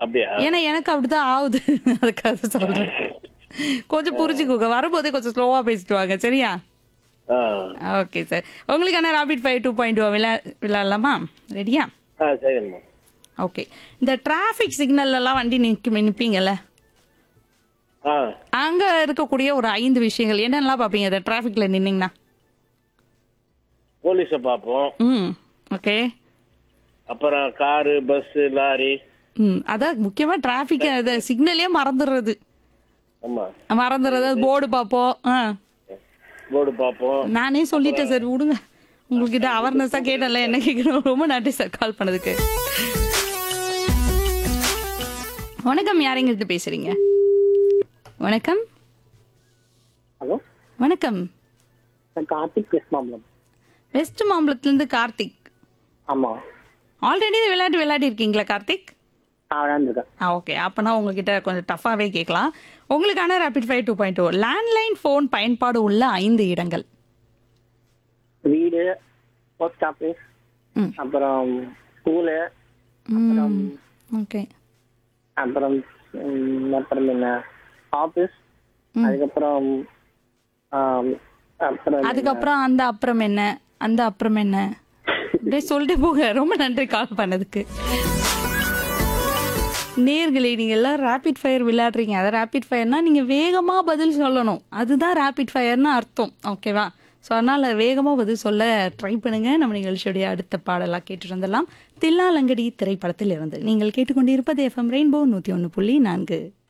அப்படியா ஏன்னா எனக்கு அப்படிதான் ஆகுது அதுக்காக சொல்றேன் கொஞ்சம் புரிஞ்சுக்கோங்க வரும்போதே கொஞ்சம் ஸ்லோவா பேசிட்டு வாங்க சரியா ஆ ஓகே சார் உங்களுக்கான ராபிட் ஃபைவ் டூ பாயிண்ட் விளா விளையாடலாமா ரெடியா ஆ சரிங்கம்மா ஓகே இந்த டிராஃபிக் சிக்னல்லாம் வண்டி நிற்க நிற்பீங்கல்ல ஆ அங்க இருக்கக்கூடிய ஒரு ஐந்து விஷயங்கள் என்னென்னலாம் பார்ப்பீங்க இந்த டிராஃபிக்ல நின்னீங்கன்னா போலீஸை பார்ப்போம் ம் ஓகே அப்புறம் காரு பஸ் லாரி ம் அதான் முக்கியமா டிராஃபிக் அது சிக்னலே மறந்துடுறது ஆமா மறந்துடுறது போர்டு பார்ப்போம் ஆ போர்டு பார்ப்போம் நானே சொல்லிட்டேன் சார் விடுங்க உங்ககிட்ட அவேர்னஸா கேட்டல என்ன கேட்கணும் ரொம்ப நன்றி சார் கால் பண்ணதுக்கு வணக்கம் யாருங்க இருந்து பேசுறீங்க வணக்கம் ஹலோ வணக்கம் நான் கார்த்திக் வெஸ்ட் மாம்பலம் வெஸ்ட் மாம்பலத்துல இருந்து கார்த்திக் ஆமா ஆல்ரெடி இந்த விளையாட்டு விளையாடி இருக்கீங்களா கார்த்திக் நான் விளையாண்டுருக்கேன் ஆ ஓகே அப்பனா உங்ககிட்ட கொஞ்சம் டஃபாவே கேட்கலாம் உங்களுக்கான rapid five two point two landline phone பயன்பாடு உள்ள ஐந்து இடங்கள் வீடு போஸ்ட் ஆஃபீஸ் ம். அப்புறம் ஸ்கூலு ஓகே அப்புறம் ம், அப்புறம் என்ன ஆஃபீஸ் அதுக்கப்புறம் ஆம், அப்புறம் அதுக்கப்புறம் அந்த அப்புறம் என்ன அந்த அப்புறம் என்ன அப்படியே சொல்லிட்டு போங்க ரொம்ப நன்றி கால் பண்ணதுக்கு நேர்களே நீங்க எல்லாம் ரேபிட் ஃபயர் விளையாடுறீங்க அதை ரேபிட் ஃபயர்னா நீங்க வேகமா பதில் சொல்லணும் அதுதான் ரேபிட் ஃபயர்னு அர்த்தம் ஓகேவா ஸோ அதனால வேகமா பதில் சொல்ல ட்ரை பண்ணுங்க நம்ம நிகழ்ச்சியுடைய அடுத்த பாடலாக கேட்டுட்டு வந்துடலாம் தில்லாலங்கடி திரைப்படத்தில் இருந்து நீங்கள் கேட்டுக்கொண்டிருப்பது எஃப்எம் ரெயின்போ நூற்றி ஒன்று புள்ளி நான்கு